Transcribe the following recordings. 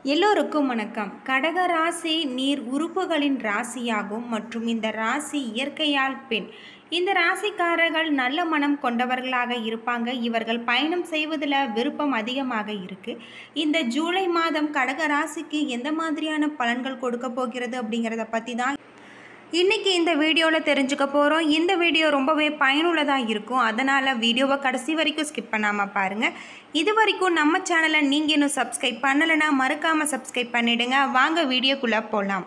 எல்லோருக்கும் வணக்கம் கடக ராசி நீர் உறுப்புகளின் ராசியாகும் மற்றும் இந்த ராசி இயற்கையால் பெண் இந்த ராசிக்காரர்கள் நல்ல மனம் கொண்டவர்களாக இருப்பாங்க இவர்கள் பயணம் செய்வதில் விருப்பம் அதிகமாக இருக்கு இந்த ஜூலை மாதம் கடக ராசிக்கு எந்த மாதிரியான பலன்கள் கொடுக்க போகிறது அப்படிங்கிறத பற்றி தான் இன்றைக்கி இந்த வீடியோவில் தெரிஞ்சுக்க போகிறோம் இந்த வீடியோ ரொம்பவே பயனுள்ளதாக இருக்கும் அதனால் வீடியோவை கடைசி வரைக்கும் ஸ்கிப் பண்ணாமல் பாருங்கள் இது வரைக்கும் நம்ம சேனலை நீங்கள் இன்னும் சப்ஸ்கிரைப் பண்ணலைன்னா மறக்காமல் சப்ஸ்கிரைப் பண்ணிவிடுங்க வாங்க வீடியோக்குள்ளே போகலாம்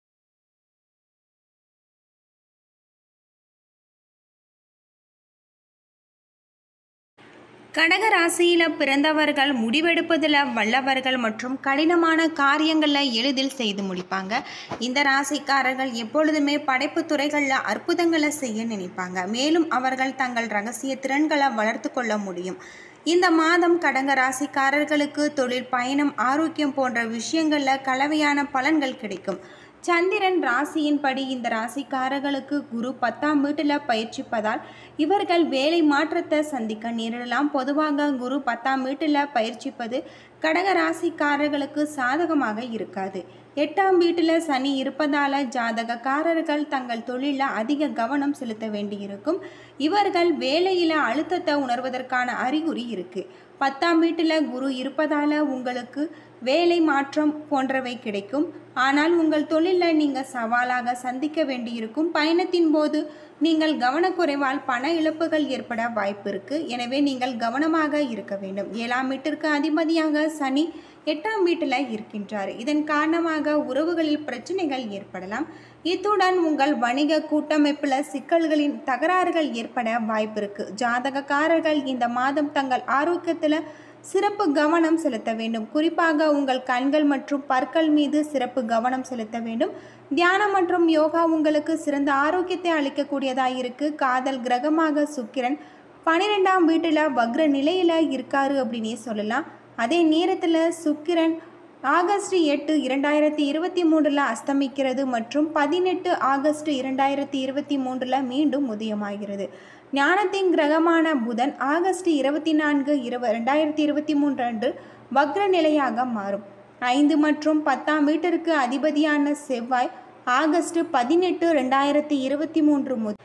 கடக ராசியில் பிறந்தவர்கள் முடிவெடுப்பதில் வல்லவர்கள் மற்றும் கடினமான காரியங்களில் எளிதில் செய்து முடிப்பாங்க இந்த ராசிக்காரர்கள் எப்பொழுதுமே படைப்பு துறைகளில் அற்புதங்களை செய்ய நினைப்பாங்க மேலும் அவர்கள் தங்கள் ரகசிய திறன்களை வளர்த்து கொள்ள முடியும் இந்த மாதம் கடக ராசிக்காரர்களுக்கு தொழில் பயணம் ஆரோக்கியம் போன்ற விஷயங்களில் கலவையான பலன்கள் கிடைக்கும் சந்திரன் ராசியின்படி இந்த ராசிக்காரர்களுக்கு குரு பத்தாம் வீட்டில் பயிற்சிப்பதால் இவர்கள் வேலை மாற்றத்தை சந்திக்க நேரிடலாம் பொதுவாக குரு பத்தாம் வீட்டில் பயிற்சிப்பது கடக ராசிக்காரர்களுக்கு சாதகமாக இருக்காது எட்டாம் வீட்டில் சனி இருப்பதால் ஜாதகக்காரர்கள் தங்கள் தொழிலில் அதிக கவனம் செலுத்த வேண்டியிருக்கும் இவர்கள் வேலையில் அழுத்தத்தை உணர்வதற்கான அறிகுறி இருக்குது பத்தாம் வீட்டில் குரு இருப்பதால் உங்களுக்கு வேலை மாற்றம் போன்றவை கிடைக்கும் ஆனால் உங்கள் தொழிலில் நீங்கள் சவாலாக சந்திக்க வேண்டியிருக்கும் பயணத்தின் போது நீங்கள் கவனக்குறைவால் பண இழப்புகள் ஏற்பட வாய்ப்பு இருக்குது எனவே நீங்கள் கவனமாக இருக்க வேண்டும் ஏழாம் வீட்டிற்கு அதிபதியாக சனி எட்டாம் வீட்டில் இருக்கின்றார் இதன் காரணமாக உறவுகளில் பிரச்சனைகள் ஏற்படலாம் இத்துடன் உங்கள் வணிக கூட்டமைப்பில் சிக்கல்களின் தகராறுகள் ஏற்பட வாய்ப்பு இருக்குது ஜாதகக்காரர்கள் இந்த மாதம் தங்கள் ஆரோக்கியத்தில் சிறப்பு கவனம் செலுத்த வேண்டும் குறிப்பாக உங்கள் கண்கள் மற்றும் பற்கள் மீது சிறப்பு கவனம் செலுத்த வேண்டும் தியானம் மற்றும் யோகா உங்களுக்கு சிறந்த ஆரோக்கியத்தை அளிக்கக்கூடியதாக இருக்கு காதல் கிரகமாக சுக்கிரன் பன்னிரெண்டாம் வீட்டில் வக்ர நிலையில் இருக்காரு அப்படின்னே சொல்லலாம் அதே நேரத்தில் சுக்கிரன் ஆகஸ்ட் எட்டு இரண்டாயிரத்தி இருபத்தி மூன்றில் அஸ்தமிக்கிறது மற்றும் பதினெட்டு ஆகஸ்ட் இரண்டாயிரத்தி இருபத்தி மூன்றில் மீண்டும் உதயமாகிறது ஞானத்தின் கிரகமான புதன் ஆகஸ்ட் இருபத்தி நான்கு இருவ ரெண்டாயிரத்தி இருபத்தி மூன்று அன்று வக்ர நிலையாக மாறும் ஐந்து மற்றும் பத்தாம் வீட்டிற்கு அதிபதியான செவ்வாய் ஆகஸ்ட் பதினெட்டு ரெண்டாயிரத்தி இருபத்தி மூன்று முதல்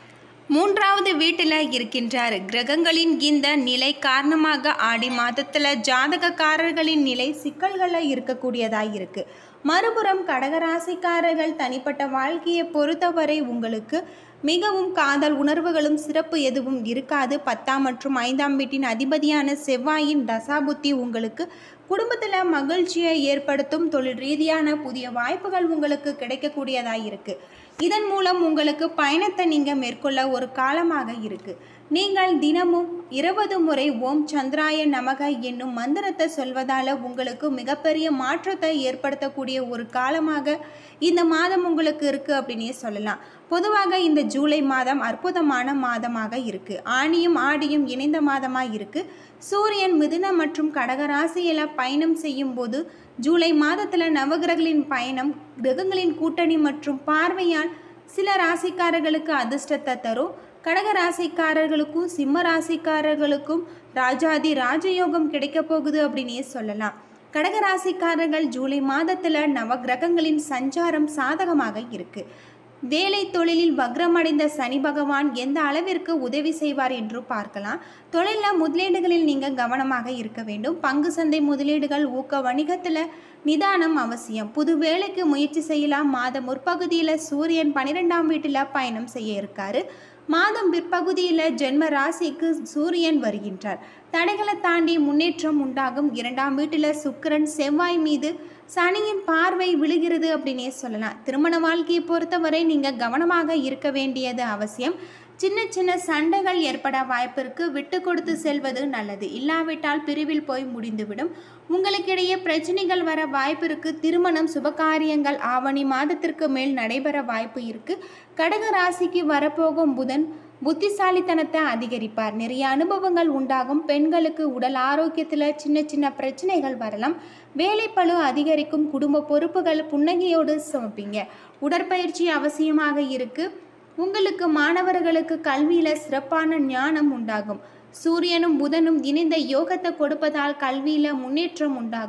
மூன்றாவது வீட்டில் இருக்கின்றார் கிரகங்களின் இந்த நிலை காரணமாக ஆடி மாதத்தில் ஜாதகக்காரர்களின் நிலை சிக்கல்களில் இருக்கக்கூடியதாக இருக்கு மறுபுறம் கடகராசிக்காரர்கள் தனிப்பட்ட வாழ்க்கையை பொறுத்தவரை உங்களுக்கு மிகவும் காதல் உணர்வுகளும் சிறப்பு எதுவும் இருக்காது பத்தாம் மற்றும் ஐந்தாம் வீட்டின் அதிபதியான செவ்வாயின் தசாபுத்தி உங்களுக்கு குடும்பத்தில் மகிழ்ச்சியை ஏற்படுத்தும் தொழில் ரீதியான புதிய வாய்ப்புகள் உங்களுக்கு கிடைக்கக்கூடியதாக இருக்குது இதன் மூலம் உங்களுக்கு பயணத்தை நீங்கள் மேற்கொள்ள ஒரு காலமாக இருக்கு நீங்கள் தினமும் இருபது முறை ஓம் சந்திராய நமக என்னும் மந்திரத்தை சொல்வதால் உங்களுக்கு மிகப்பெரிய மாற்றத்தை ஏற்படுத்தக்கூடிய ஒரு காலமாக இந்த மாதம் உங்களுக்கு இருக்குது அப்படின்னே சொல்லலாம் பொதுவாக இந்த ஜூலை மாதம் அற்புதமான மாதமாக இருக்குது ஆணியும் ஆடியும் இணைந்த மாதமாக இருக்குது சூரியன் மிதுன மற்றும் கடகராசியில் பயணம் செய்யும் போது ஜூலை மாதத்தில் நவகிரகங்களின் பயணம் கிரகங்களின் கூட்டணி மற்றும் பார்வையால் சில ராசிக்காரர்களுக்கு அதிர்ஷ்டத்தை தரும் கடக ராசிக்காரர்களுக்கும் சிம்ம ராசிக்காரர்களுக்கும் ராஜாதி ராஜயோகம் கிடைக்க போகுது அப்படின்னே சொல்லலாம் கடக ராசிக்காரர்கள் ஜூலை மாதத்தில் நவகிரகங்களின் சஞ்சாரம் சாதகமாக இருக்கு வேலை தொழிலில் வக்ரமடைந்த சனி பகவான் எந்த அளவிற்கு உதவி செய்வார் என்று பார்க்கலாம் தொழிலில் முதலீடுகளில் நீங்கள் கவனமாக இருக்க வேண்டும் பங்கு சந்தை முதலீடுகள் ஊக்க வணிகத்தில் நிதானம் அவசியம் புது வேலைக்கு முயற்சி செய்யலாம் மாதம் முற்பகுதியில் சூரியன் பன்னிரெண்டாம் வீட்டில் பயணம் செய்ய இருக்காரு மாதம் பிற்பகுதியில் ஜென்ம ராசிக்கு சூரியன் வருகின்றார் தடைகளை தாண்டி முன்னேற்றம் உண்டாகும் இரண்டாம் வீட்டில் சுக்கிரன் செவ்வாய் மீது சனியின் பார்வை விழுகிறது அப்படின்னே சொல்லலாம் திருமண வாழ்க்கையை பொறுத்தவரை நீங்கள் கவனமாக இருக்க வேண்டியது அவசியம் சின்ன சின்ன சண்டைகள் ஏற்பட வாய்ப்பிற்கு விட்டு கொடுத்து செல்வது நல்லது இல்லாவிட்டால் பிரிவில் போய் முடிந்துவிடும் உங்களுக்கிடையே பிரச்சனைகள் வர வாய்ப்பு இருக்கு திருமணம் சுபகாரியங்கள் ஆவணி மாதத்திற்கு மேல் நடைபெற வாய்ப்பு இருக்கு கடக ராசிக்கு வரப்போகும் புதன் புத்திசாலித்தனத்தை அதிகரிப்பார் நிறைய அனுபவங்கள் உண்டாகும் பெண்களுக்கு உடல் ஆரோக்கியத்தில் சின்ன சின்ன பிரச்சனைகள் வரலாம் வேலைப்பளு அதிகரிக்கும் குடும்ப பொறுப்புகள் புன்னகையோடு சமைப்பீங்க உடற்பயிற்சி அவசியமாக இருக்கு உங்களுக்கு மாணவர்களுக்கு கல்வியில் சிறப்பான ஞானம் உண்டாகும் சூரியனும் புதனும் இணைந்த யோகத்தை கொடுப்பதால் கல்வியில் முன்னேற்றம் உண்டாகும்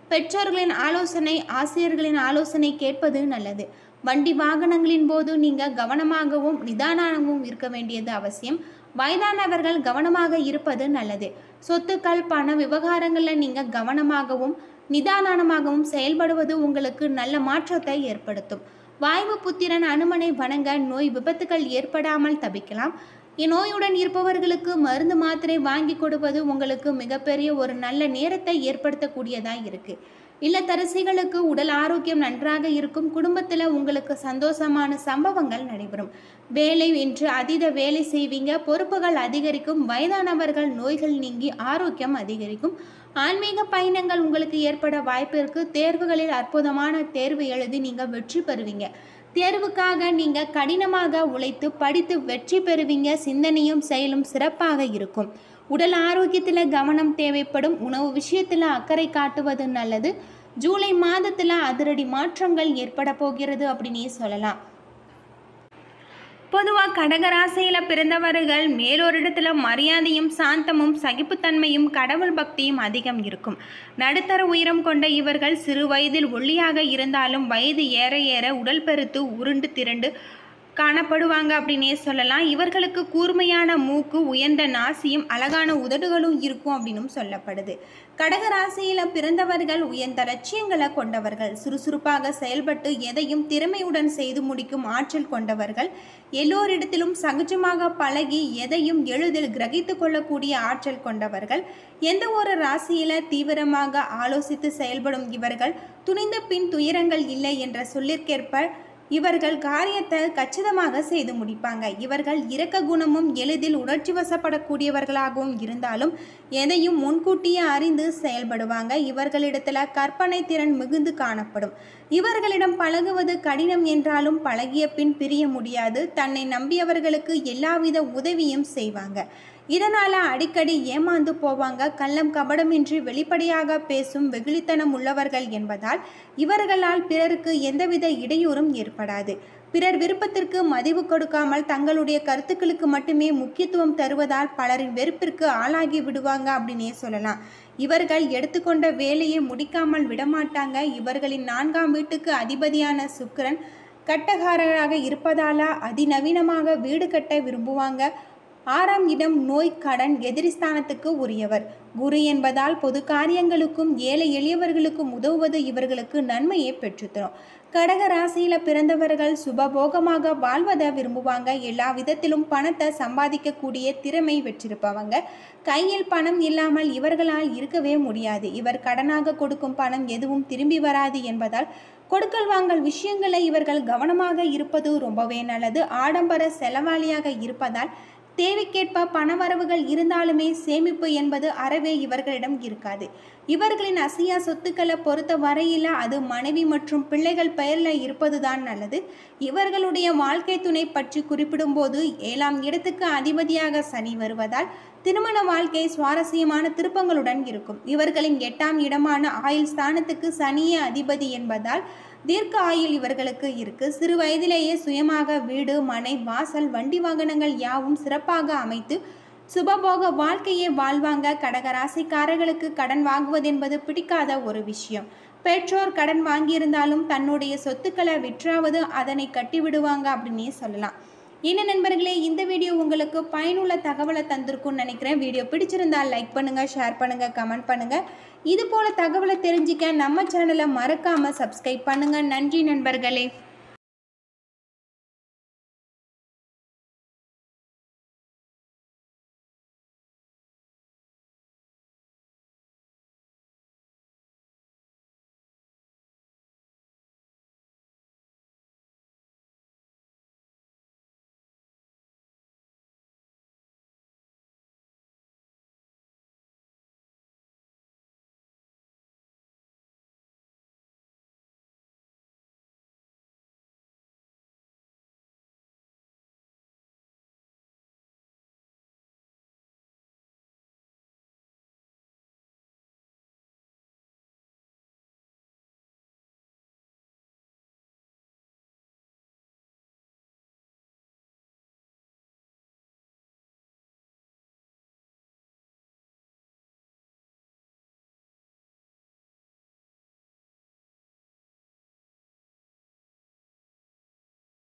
பெற்றோர்களின் ஆலோசனை ஆசிரியர்களின் ஆலோசனை கேட்பது நல்லது வண்டி வாகனங்களின் போது நீங்கள் கவனமாகவும் நிதானமாகவும் இருக்க வேண்டியது அவசியம் வயதானவர்கள் கவனமாக இருப்பது நல்லது சொத்துக்கள் பண விவகாரங்களில் நீங்கள் கவனமாகவும் நிதானமாகவும் செயல்படுவது உங்களுக்கு நல்ல மாற்றத்தை ஏற்படுத்தும் வாய்வு புத்திரன் அனுமனை வணங்க நோய் விபத்துகள் ஏற்படாமல் தவிக்கலாம் இந்நோயுடன் இருப்பவர்களுக்கு மருந்து மாத்திரை வாங்கி கொடுப்பது உங்களுக்கு மிகப்பெரிய ஒரு நல்ல நேரத்தை ஏற்படுத்தக்கூடியதாக இருக்கு இல்லத்தரசிகளுக்கு உடல் ஆரோக்கியம் நன்றாக இருக்கும் குடும்பத்தில் உங்களுக்கு சந்தோஷமான சம்பவங்கள் நடைபெறும் வேலை என்று அதீத வேலை செய்வீங்க பொறுப்புகள் அதிகரிக்கும் வயதானவர்கள் நோய்கள் நீங்கி ஆரோக்கியம் அதிகரிக்கும் ஆன்மீக பயணங்கள் உங்களுக்கு ஏற்பட வாய்ப்பு இருக்கு தேர்வுகளில் அற்புதமான தேர்வு எழுதி நீங்கள் வெற்றி பெறுவீங்க தேர்வுக்காக நீங்கள் கடினமாக உழைத்து படித்து வெற்றி பெறுவீங்க சிந்தனையும் செயலும் சிறப்பாக இருக்கும் உடல் ஆரோக்கியத்தில் கவனம் தேவைப்படும் உணவு விஷயத்தில் அக்கறை காட்டுவது நல்லது ஜூலை மாதத்தில் அதிரடி மாற்றங்கள் ஏற்பட போகிறது அப்படின்னே சொல்லலாம் பொதுவாக கடகராசியில் பிறந்தவர்கள் மேலோரிடத்தில் மரியாதையும் சாந்தமும் சகிப்புத்தன்மையும் கடவுள் பக்தியும் அதிகம் இருக்கும் நடுத்தர உயரம் கொண்ட இவர்கள் சிறு வயதில் ஒல்லியாக இருந்தாலும் வயது ஏற ஏற உடல் பெருத்து உருண்டு திரண்டு காணப்படுவாங்க அப்படின்னே சொல்லலாம் இவர்களுக்கு கூர்மையான மூக்கு உயர்ந்த நாசியும் அழகான உதடுகளும் இருக்கும் அப்படின்னும் சொல்லப்படுது கடகராசியில் பிறந்தவர்கள் உயர்ந்த லட்சியங்களை கொண்டவர்கள் சுறுசுறுப்பாக செயல்பட்டு எதையும் திறமையுடன் செய்து முடிக்கும் ஆற்றல் கொண்டவர்கள் எல்லோரிடத்திலும் சகஜமாக பழகி எதையும் எளிதில் கிரகித்து கொள்ளக்கூடிய ஆற்றல் கொண்டவர்கள் எந்த ஒரு ராசியில தீவிரமாக ஆலோசித்து செயல்படும் இவர்கள் துணிந்த பின் துயரங்கள் இல்லை என்ற சொல்லிற்கேற்ப இவர்கள் காரியத்தை கச்சிதமாக செய்து முடிப்பாங்க இவர்கள் இரக்க குணமும் எளிதில் உணர்ச்சி வசப்படக்கூடியவர்களாகவும் இருந்தாலும் எதையும் முன்கூட்டியே அறிந்து செயல்படுவாங்க இவர்களிடத்துல கற்பனை திறன் மிகுந்து காணப்படும் இவர்களிடம் பழகுவது கடினம் என்றாலும் பழகிய பின் பிரிய முடியாது தன்னை நம்பியவர்களுக்கு எல்லாவித உதவியும் செய்வாங்க இதனால் அடிக்கடி ஏமாந்து போவாங்க கள்ளம் கபடமின்றி வெளிப்படையாக பேசும் வெகுளித்தனம் உள்ளவர்கள் என்பதால் இவர்களால் பிறருக்கு எந்தவித இடையூறும் ஏற்படாது பிறர் விருப்பத்திற்கு மதிவு கொடுக்காமல் தங்களுடைய கருத்துக்களுக்கு மட்டுமே முக்கியத்துவம் தருவதால் பலரின் வெறுப்பிற்கு ஆளாகி விடுவாங்க அப்படின்னே சொல்லலாம் இவர்கள் எடுத்துக்கொண்ட வேலையை முடிக்காமல் விடமாட்டாங்க இவர்களின் நான்காம் வீட்டுக்கு அதிபதியான சுக்கிரன் கட்டகாரராக இருப்பதால அதிநவீனமாக வீடு கட்ட விரும்புவாங்க ஆறாம் இடம் நோய் கடன் எதிரிஸ்தானத்துக்கு உரியவர் குரு என்பதால் பொது காரியங்களுக்கும் ஏழை எளியவர்களுக்கும் உதவுவது இவர்களுக்கு நன்மையை பெற்றுத்தரும் கடக ராசியில பிறந்தவர்கள் சுபபோகமாக வாழ்வதை விரும்புவாங்க எல்லா விதத்திலும் பணத்தை சம்பாதிக்கக்கூடிய திறமை பெற்றிருப்பவங்க கையில் பணம் இல்லாமல் இவர்களால் இருக்கவே முடியாது இவர் கடனாக கொடுக்கும் பணம் எதுவும் திரும்பி வராது என்பதால் கொடுக்கல் வாங்கல் விஷயங்களை இவர்கள் கவனமாக இருப்பது ரொம்பவே நல்லது ஆடம்பர செலவாளியாக இருப்பதால் தேவைக்கேற்ப பணவரவுகள் இருந்தாலுமே சேமிப்பு என்பது அறவே இவர்களிடம் இருக்காது இவர்களின் அசியா சொத்துக்களை பொறுத்த வரையில் அது மனைவி மற்றும் பிள்ளைகள் பெயரில் இருப்பதுதான் நல்லது இவர்களுடைய வாழ்க்கை துணை பற்றி குறிப்பிடும்போது ஏழாம் இடத்துக்கு அதிபதியாக சனி வருவதால் திருமண வாழ்க்கை சுவாரஸ்யமான திருப்பங்களுடன் இருக்கும் இவர்களின் எட்டாம் இடமான ஆயுள் ஸ்தானத்துக்கு சனியே அதிபதி என்பதால் தீர்க்க ஆயுள் இவர்களுக்கு இருக்கு சிறு வயதிலேயே சுயமாக வீடு மனை வாசல் வண்டி வாகனங்கள் யாவும் சிறப்பாக அமைத்து சுபபோக வாழ்க்கையை வாழ்வாங்க கடகராசிக்காரர்களுக்கு கடன் வாங்குவது என்பது பிடிக்காத ஒரு விஷயம் பெற்றோர் கடன் வாங்கியிருந்தாலும் தன்னுடைய சொத்துக்களை விற்றாவது அதனை கட்டிவிடுவாங்க அப்படின்னே சொல்லலாம் என்ன நண்பர்களே இந்த வீடியோ உங்களுக்கு பயனுள்ள தகவலை தந்திருக்கும்னு நினைக்கிறேன் வீடியோ பிடிச்சிருந்தால் லைக் பண்ணுங்கள் ஷேர் பண்ணுங்கள் கமெண்ட் பண்ணுங்கள் இது போல தகவலை தெரிஞ்சிக்க நம்ம சேனலை மறக்காமல் சப்ஸ்கிரைப் பண்ணுங்கள் நன்றி நண்பர்களே